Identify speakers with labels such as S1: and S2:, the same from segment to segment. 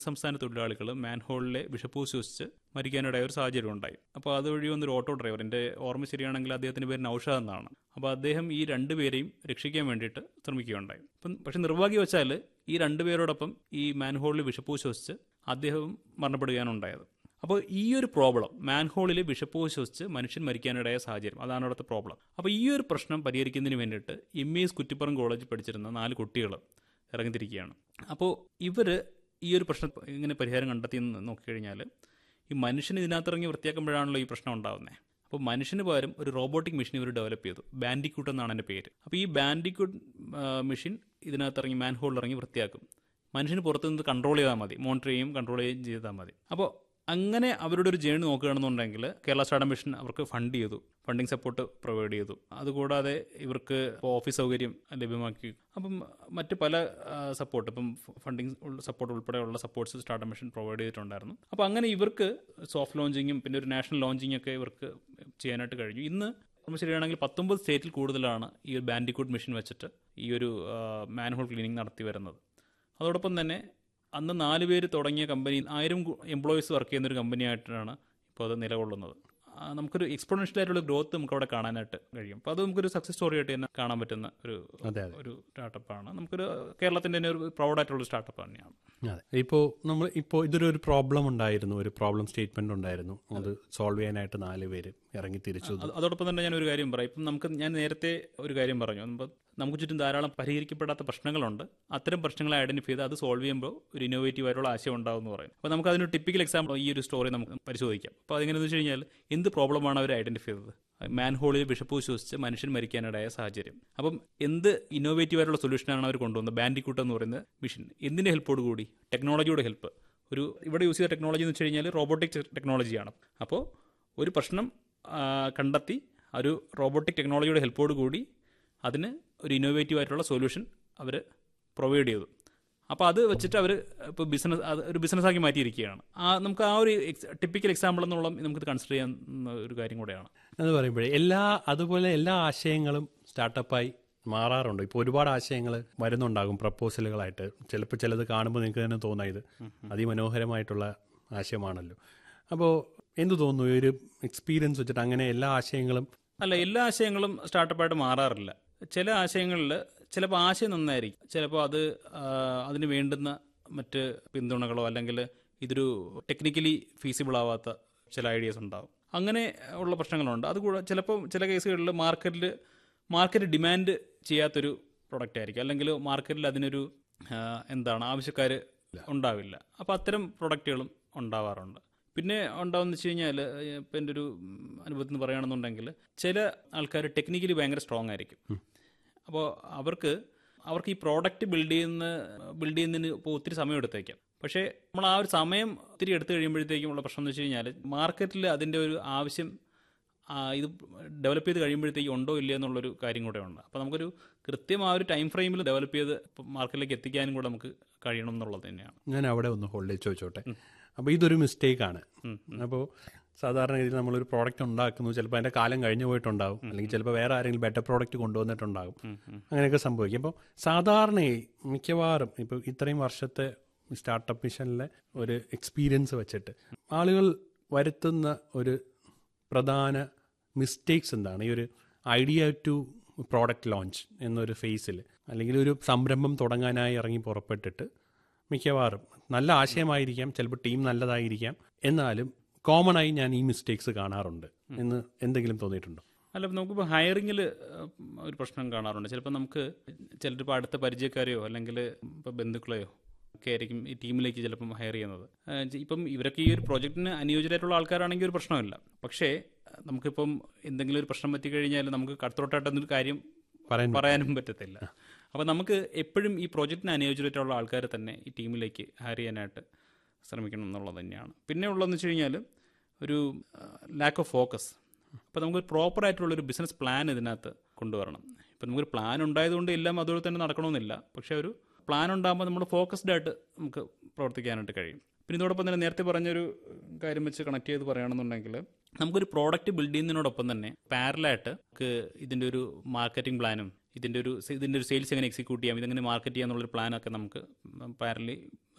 S1: സംസ്ഥാന തൊഴിലാളികൾ മാൻഹോളിലെ വിഷപ്പൂ ശ്വസിച്ച് മരിക്കാനിടയായ ഒരു സാഹചര്യം ഉണ്ടായി അപ്പോൾ അതുവഴി വന്നൊരു ഓട്ടോ ഡ്രൈവർ എൻ്റെ ഓർമ്മ ശരിയാണെങ്കിൽ അദ്ദേഹത്തിൻ്റെ പേര് നൌഷാദ് എന്നാണ് അപ്പോൾ അദ്ദേഹം ഈ രണ്ടുപേരെയും രക്ഷിക്കാൻ വേണ്ടിയിട്ട് ശ്രമിക്കുകയുണ്ടായി അപ്പം പക്ഷെ നിർഭാഗ്യവശാൽ ഈ രണ്ടുപേരോടൊപ്പം ഈ മാൻഹോളിൽ വിഷപ്പൂ ശ്വസിച്ച് അദ്ദേഹം മരണപ്പെടുകയാണ് ഉണ്ടായത് അപ്പോൾ ഈ ഒരു പ്രോബ്ലം മാൻഹോളിൽ വിഷപ്പൂ ശ്വസിച്ച് മനുഷ്യൻ മരിക്കാനിടയായ സാഹചര്യം അതാണ് അവിടുത്തെ പ്രോബ്ലം അപ്പോൾ ഈ ഒരു പ്രശ്നം പരിഹരിക്കുന്നതിന് വേണ്ടിയിട്ട് എം ഇ എസ് കുറ്റിപ്പുറം കോളേജിൽ പഠിച്ചിരുന്ന നാല് കുട്ടികൾ ഇറങ്ങിത്തിരിക്കുകയാണ് അപ്പോൾ ഇവർ ഈ ഒരു പ്രശ്നം ഇങ്ങനെ പരിഹാരം കണ്ടെത്തിയെന്ന് നോക്കിക്കഴിഞ്ഞാൽ ഈ മനുഷ്യൻ ഇതിനകത്തിറങ്ങി വൃത്തിയാക്കുമ്പോഴാണല്ലോ ഈ പ്രശ്നം ഉണ്ടാകുന്നത് അപ്പോൾ മനുഷ്യന് പകരം ഒരു റോബോട്ടിക് മെഷീൻ ഇവർ ഡെവലപ്പ് ചെയ്തു ബാൻഡിക്യൂട്ട് എന്നാണ് എൻ്റെ പേര് അപ്പോൾ ഈ ബാൻഡിക്യൂട്ട് മെഷീൻ ഇതിനകത്തിറങ്ങി മാൻ ഹോളിൽ ഇറങ്ങി വൃത്തിയാക്കും മനുഷ്യന് പുറത്തു നിന്ന് കൺട്രോൾ ചെയ്താൽ മതി മോണിറ്റർ ചെയ്യുകയും കൺട്രോൾ ചെയ്യുകയും ചെയ്താൽ മതി അപ്പോൾ അങ്ങനെ അവരുടെ ഒരു ജേണി നോക്കുകയാണെന്നുണ്ടെങ്കിൽ കേരള സ്റ്റാർട്ടപ്പ് മിഷൻ അവർക്ക് ഫണ്ട് ചെയ്തു ഫണ്ടിങ് സപ്പോർട്ട് പ്രൊവൈഡ് ചെയ്തു അതുകൂടാതെ ഇവർക്ക് ഓഫീസ് സൗകര്യം ലഭ്യമാക്കി അപ്പം മറ്റ് പല സപ്പോർട്ട് ഇപ്പം ഫണ്ടിങ് സപ്പോർട്ട് ഉൾപ്പെടെയുള്ള സപ്പോർട്ട്സ് സ്റ്റാർട്ടപ്പ് മിഷൻ പ്രൊവൈഡ് ചെയ്തിട്ടുണ്ടായിരുന്നു അപ്പോൾ അങ്ങനെ ഇവർക്ക് സോഫ്റ്റ് ലോഞ്ചിങ്ങും പിന്നെ ഒരു നാഷണൽ ലോഞ്ചിങ് ഒക്കെ ഇവർക്ക് ചെയ്യാനായിട്ട് കഴിഞ്ഞു ഇന്ന് നമ്മൾ ശരിയാണെങ്കിൽ പത്തൊമ്പത് സ്റ്റേറ്റിൽ കൂടുതലാണ് ഈ ഒരു ബാൻഡിക്കൂട്ട് മെഷീൻ വെച്ചിട്ട് ഈ ഒരു മാൻഹോൾ ക്ലീനിങ് നടത്തി വരുന്നത് അതോടൊപ്പം തന്നെ അന്ന് നാല് പേര് തുടങ്ങിയ കമ്പനി ആയിരം എംപ്ലോയീസ് വർക്ക് ചെയ്യുന്ന ഒരു കമ്പനിയായിട്ടാണ് ഇപ്പോൾ അത് നിലകൊള്ളുന്നത് ആ, നമുക്കൊരു എക്സ്പോണൻഷ്യൽ ആയിട്ടുള്ള ഗ്രോത്ത് നമുക്ക് അവിടെ കാണാനായിട്ട് കഴിയും അപ്പോൾ അത് നമുക്കൊരു സക്സസ് സ്റ്റോറി ആയിട്ട് തന്നെ കാണാൻ പറ്റുന്ന ഒരു
S2: അതെ അതെ
S1: ഒരു സ്റ്റാർട്ടപ്പാണ് നമുക്കൊരു കേരളത്തിൻ്റെ തന്നെ ഒരു പ്രൗഡായിട്ടുള്ള സ്റ്റാർട്ടപ്പ് തന്നെയാണ്
S2: അതെ ഇപ്പോൾ നമ്മൾ ഇപ്പോൾ ഇതൊരു ഒരു പ്രോബ്ലം ഉണ്ടായിരുന്നു ഒരു പ്രോബ്ലം സ്റ്റേറ്റ്മെന്റ് ഉണ്ടായിരുന്നു അത് സോൾവ് ചെയ്യാനായിട്ട് നാല് പേര് ഇറങ്ങി തിരിച്ചു
S1: അത് അതോടൊപ്പം തന്നെ ഞാൻ ഒരു കാര്യം പറയാം ഇപ്പം നമുക്ക് ഞാൻ നേരത്തെ ഒരു കാര്യം പറഞ്ഞു നമുക്ക് നമുക്ക് ചുറ്റും ധാരാളം പരിഹരിക്കപ്പെടാത്ത പ്രശ്നങ്ങളുണ്ട് അത്തരം പ്രശ്നങ്ങളെ ഐഡന്റിഫൈ ചെയ്ത് അത് സോൾവ് ചെയ്യുമ്പോൾ ഒരു ഇന്നോവേറ്റീവ് ആയിട്ടുള്ള ആശയം ഉണ്ടാവും എന്ന് പറയും അപ്പോൾ നമുക്ക് അതിനൊരു ടിപ്പിക്കൽ എക്സാമ്പിൾ ഈ ഒരു സ്റ്റോറി നമുക്ക് പരിശോധിക്കാം അപ്പോൾ അതെങ്ങനെയെന്ന് വെച്ച് കഴിഞ്ഞാൽ എന്ത് പ്രോബ്ലമാണ് അവർ ഐഡന്റിഫൈ ചെയ്തത് മാൻഹോളിൽ വിഷപ്പൂ ശ്വസിച്ച് മനുഷ്യൻ മരിക്കാനിടയായ സാഹചര്യം അപ്പം എന്ത് ഇന്നോവേറ്റീവ് ആയിട്ടുള്ള സൊല്യൂഷനാണ് അവർ കൊണ്ടുവന്നത് ബാൻഡിക്കൂട്ട് എന്ന് പറയുന്ന മിഷൻ എന്തിൻ്റെ ഹെൽപ്പോട് കൂടി ടെക്നോളജിയുടെ ഹെൽപ്പ് ഒരു ഇവിടെ യൂസ് ചെയ്ത ടെക്നോളജി എന്ന് വെച്ച് കഴിഞ്ഞാൽ റോബോട്ടിക് ടെക്നോളജിയാണ് അപ്പോൾ ഒരു പ്രശ്നം ആ, കണ്ടെത്തി ഒരു റോബോട്ടിക് ടെക്നോളജിയുടെ ഹെൽപ്പോട് കൂടി അതിന് ഒരു ഇന്നോവേറ്റീവ് ആയിട്ടുള്ള സൊല്യൂഷൻ അവർ പ്രൊവൈഡ് ചെയ്തു അപ്പോൾ അത് വെച്ചിട്ട് അവർ ഇപ്പോൾ ബിസിനസ് അത് ഒരു ബിസിനസ്സാക്കി മാറ്റിയിരിക്കുകയാണ് ആ നമുക്ക് ആ ഒരു ടിപ്പിക്കൽ എക്സാമ്പിൾ എന്നുള്ള നമുക്ക് കൺസിഡർ ചെയ്യാൻ ഒരു കാര്യം കൂടെയാണ്
S2: എന്ന് പറയുമ്പോഴേ എല്ലാ അതുപോലെ എല്ലാ ആശയങ്ങളും സ്റ്റാർട്ടപ്പായി മാറാറുണ്ട് ഇപ്പോൾ ഒരുപാട് ആശയങ്ങൾ വരുന്നുണ്ടാകും പ്രപ്പോസലുകളായിട്ട് ചിലപ്പോൾ ചിലത് കാണുമ്പോൾ നിങ്ങൾക്ക് തന്നെ തോന്നാം ഇത് അതിമനോഹരമായിട്ടുള്ള ആശയമാണല്ലോ അപ്പോൾ എന്തു തോന്നുന്നു ഈ ഒരു എക്സ്പീരിയൻസ് വെച്ചിട്ട് അങ്ങനെ എല്ലാ ആശയങ്ങളും
S1: അല്ല എല്ലാ ആശയങ്ങളും സ്റ്റാർട്ടപ്പായിട്ട് മാറാറില്ല ചില ആശയങ്ങളിൽ ചിലപ്പോൾ ആശയം നന്നായിരിക്കും ചിലപ്പോൾ അത് ആ, അതിന് വേണ്ടുന്ന മറ്റ് പിന്തുണകളോ അല്ലെങ്കിൽ ഇതൊരു ടെക്നിക്കലി ഫീസിബിൾ ആവാത്ത ചില ഐഡിയാസ് ഉണ്ടാവും അങ്ങനെ ഉള്ള പ്രശ്നങ്ങളുണ്ട് അതുകൂടെ ചിലപ്പോൾ ചില കേസുകളിൽ മാർക്കറ്റിൽ മാർക്കറ്റ് ഡിമാൻഡ് ചെയ്യാത്തൊരു പ്രൊഡക്റ്റ് ആയിരിക്കും അല്ലെങ്കിൽ മാർക്കറ്റിൽ അതിനൊരു ആ, എന്താണ് ആവശ്യക്കാർ ഉണ്ടാവില്ല അപ്പോൾ അത്തരം പ്രൊഡക്റ്റുകളും ഉണ്ടാവാറുണ്ട് പിന്നെ ഉണ്ടാവുന്ന വെച്ച് കഴിഞ്ഞാൽ ഇപ്പം എൻ്റെ ഒരു ഉം, അനുഭവത്തിൽ നിന്ന് പറയുകയാണെന്നുണ്ടെങ്കിൽ ചില ആൾക്കാർ ടെക്നിക്കലി ഭയങ്കര സ്ട്രോങ് ആയിരിക്കും അപ്പോൾ അവർക്ക് അവർക്ക് ഈ പ്രോഡക്റ്റ് ബിൽഡ് ചെയ്യുന്ന ബിൽഡ് ചെയ്യുന്നതിന് ഇപ്പോൾ ഒത്തിരി സമയം എടുത്തേക്കാം പക്ഷേ നമ്മൾ ആ ഒരു സമയം ഒത്തിരി എടുത്തു കഴിയുമ്പോഴത്തേക്കും ഉള്ള പ്രശ്നം എന്ന് വെച്ച് കഴിഞ്ഞാൽ മാർക്കറ്റിൽ അതിൻ്റെ ഒരു ആവശ്യം ആ, ഇത് ഡെവലപ്പ് ചെയ്ത് കഴിയുമ്പോഴത്തേക്കും ഉണ്ടോ ഇല്ലയോ എന്നുള്ളൊരു കാര്യം കൂടെ ഉണ്ട് അപ്പോൾ നമുക്കൊരു കൃത്യം ആ ഒരു ടൈം ഫ്രെയിമിൽ ഡെവലപ്പ് ചെയ്ത് മാർക്കറ്റിലേക്ക് എത്തിക്കാനും കൂടെ നമുക്ക് കഴിയണം എന്നുള്ളത് തന്നെയാണ്
S2: ഞാൻ അവിടെ ഒന്ന് ഹോൾഡ് ചോദിച്ചോട്ടെ അപ്പോൾ ഇതൊരു മിസ്റ്റേക്കാണ് അപ്പോൾ സാധാരണ രീതിയിൽ നമ്മളൊരു പ്രോഡക്റ്റ് ഉണ്ടാക്കുന്നു ചിലപ്പോൾ അതിൻ്റെ കാലം കഴിഞ്ഞു പോയിട്ടുണ്ടാവും അല്ലെങ്കിൽ ചിലപ്പോൾ വേറെ ആരെങ്കിലും ബെറ്റർ പ്രോഡക്റ്റ് കൊണ്ടുവന്നിട്ടുണ്ടാകും അങ്ങനെയൊക്കെ സംഭവിക്കും അപ്പോൾ സാധാരണയായി മിക്കവാറും ഇപ്പോൾ ഇത്രയും വർഷത്തെ സ്റ്റാർട്ടപ്പ് മിഷനിലെ ഒരു എക്സ്പീരിയൻസ് വെച്ചിട്ട് ആളുകൾ വരുത്തുന്ന ഒരു പ്രധാന മിസ്റ്റേക്സ് എന്താണ് ഈ ഒരു ഐഡിയ ടു പ്രോഡക്റ്റ് ലോഞ്ച് എന്നൊരു ഫേസിൽ അല്ലെങ്കിൽ ഒരു സംരംഭം തുടങ്ങാനായി ഇറങ്ങി പുറപ്പെട്ടിട്ട് മിക്കവാറും നല്ല ആശയമായിരിക്കാം ചിലപ്പോൾ ടീം നല്ലതായിരിക്കാം എന്നാലും കോമൺ ആയി ഞാൻ ഈ മിസ്റ്റേക്സ് കാണാറുണ്ട് എന്ന് എന്തെങ്കിലും തോന്നിയിട്ടുണ്ടോ
S1: അല്ല ഇപ്പം നമുക്കിപ്പോൾ ഹയറിങ്ങിൽ ഒരു പ്രശ്നം കാണാറുണ്ട് ചിലപ്പോൾ നമുക്ക് ചിലപ്പോൾ അടുത്ത പരിചയക്കാരെയോ അല്ലെങ്കിൽ ഇപ്പോൾ ബന്ധുക്കളെയോ ഒക്കെ ആയിരിക്കും ഈ ടീമിലേക്ക് ചിലപ്പം ഹയർ ചെയ്യുന്നത് ആ, ഇപ്പം ഇവരൊക്കെ ഈ ഒരു പ്രോജക്റ്റിന് അനുയോജ്യരായിട്ടുള്ള ആൾക്കാരാണെങ്കിൽ ഒരു പ്രശ്നമില്ല പക്ഷേ നമുക്കിപ്പം എന്തെങ്കിലും ഒരു പ്രശ്നം പറ്റിക്കഴിഞ്ഞാൽ നമുക്ക് കടത്തോട്ടായിട്ടൊന്നൊരു കാര്യം
S2: പറയാൻ
S1: പറയാനും പറ്റത്തില്ല അപ്പോൾ നമുക്ക് എപ്പോഴും ഈ പ്രോജക്റ്റിന് അനുയോജ്യമായിട്ടുള്ള ആൾക്കാരെ തന്നെ ഈ ടീമിലേക്ക് ഹയർ ചെയ്യാനായിട്ട് ശ്രമിക്കണം എന്നുള്ളത് തന്നെയാണ് പിന്നെ ഉള്ളതെന്ന് വെച്ച് കഴിഞ്ഞാൽ ഒരു ലാക്ക് ഓഫ് ഫോക്കസ് അപ്പോൾ നമുക്ക് പ്രോപ്പർ ആയിട്ടുള്ള ഒരു ബിസിനസ് പ്ലാൻ ഇതിനകത്ത് കൊണ്ടുവരണം ഇപ്പം നമുക്കൊരു പ്ലാൻ ഉണ്ടായതുകൊണ്ട് എല്ലാം അതുപോലെ തന്നെ നടക്കണമെന്നില്ല പക്ഷേ ഒരു പ്ലാൻ ഉണ്ടാകുമ്പോൾ നമ്മൾ ഫോക്കസ്ഡ് ആയിട്ട് നമുക്ക് പ്രവർത്തിക്കാനായിട്ട് കഴിയും പിന്നെ ഇതോടൊപ്പം തന്നെ നേരത്തെ പറഞ്ഞൊരു കാര്യം വെച്ച് കണക്ട് ചെയ്ത് പറയുകയാണെന്നുണ്ടെങ്കിൽ നമുക്കൊരു പ്രോഡക്റ്റ് ബിൽഡ് ചെയ്യുന്നതിനോടൊപ്പം തന്നെ പാരലായിട്ട് നമുക്ക് ഇതിൻ്റെ ഒരു മാർക്കറ്റിംഗ് പ്ലാനും ഇതിൻ്റെ ഒരു ഇതിൻ്റെ ഒരു സെയിൽസ് എങ്ങനെ എക്സിക്യൂട്ട് ചെയ്യാം ഇതെങ്ങനെ മാർക്കറ്റ് ചെയ്യാം എന്നുള്ളൊരു പ്ലാനൊക്കെ നമുക്ക് പാരലി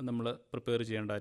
S1: നമ്മൾ പ്രിപ്പയർ ചെയ്യേണ്ട